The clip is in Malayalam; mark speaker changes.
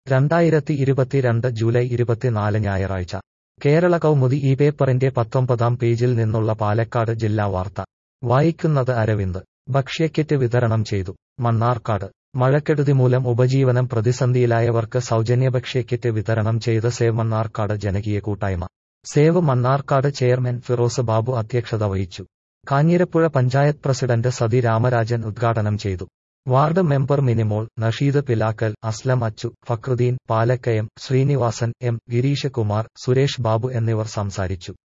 Speaker 1: രണ്ടായിരത്തി ഇരുപത്തിരണ്ട് ജൂലൈ ഇരുപത്തിനാല് ഞായറാഴ്ച കേരള കൗമുദി ഈ പേപ്പറിന്റെ പത്തൊമ്പതാം പേജിൽ നിന്നുള്ള പാലക്കാട് ജില്ലാ വാർത്ത വായിക്കുന്നത് അരവിന്ദ് ഭക്ഷ്യക്കിറ്റ് വിതരണം ചെയ്തു മണ്ണാർക്കാട് മഴക്കെടുതി മൂലം ഉപജീവനം പ്രതിസന്ധിയിലായവർക്ക് സൗജന്യ ഭക്ഷ്യക്കിറ്റ് വിതരണം ചെയ്ത് സേവ് മണ്ണാർക്കാട് ജനകീയ കൂട്ടായ്മ സേവ് മണ്ണാർക്കാട് ചെയർമാൻ ഫിറോസ് ബാബു അധ്യക്ഷത വഹിച്ചു കാഞ്ഞിരപ്പുഴ പഞ്ചായത്ത് പ്രസിഡന്റ് സതി രാമരാജൻ ഉദ്ഘാടനം ചെയ്തു ward member Minimol Nasheed Pilakkal Aslam Achu Fakhruddin Palakkayam Srinivasan M Girish Kumar Suresh Babu എന്നിവർ സംസാരിച്ചു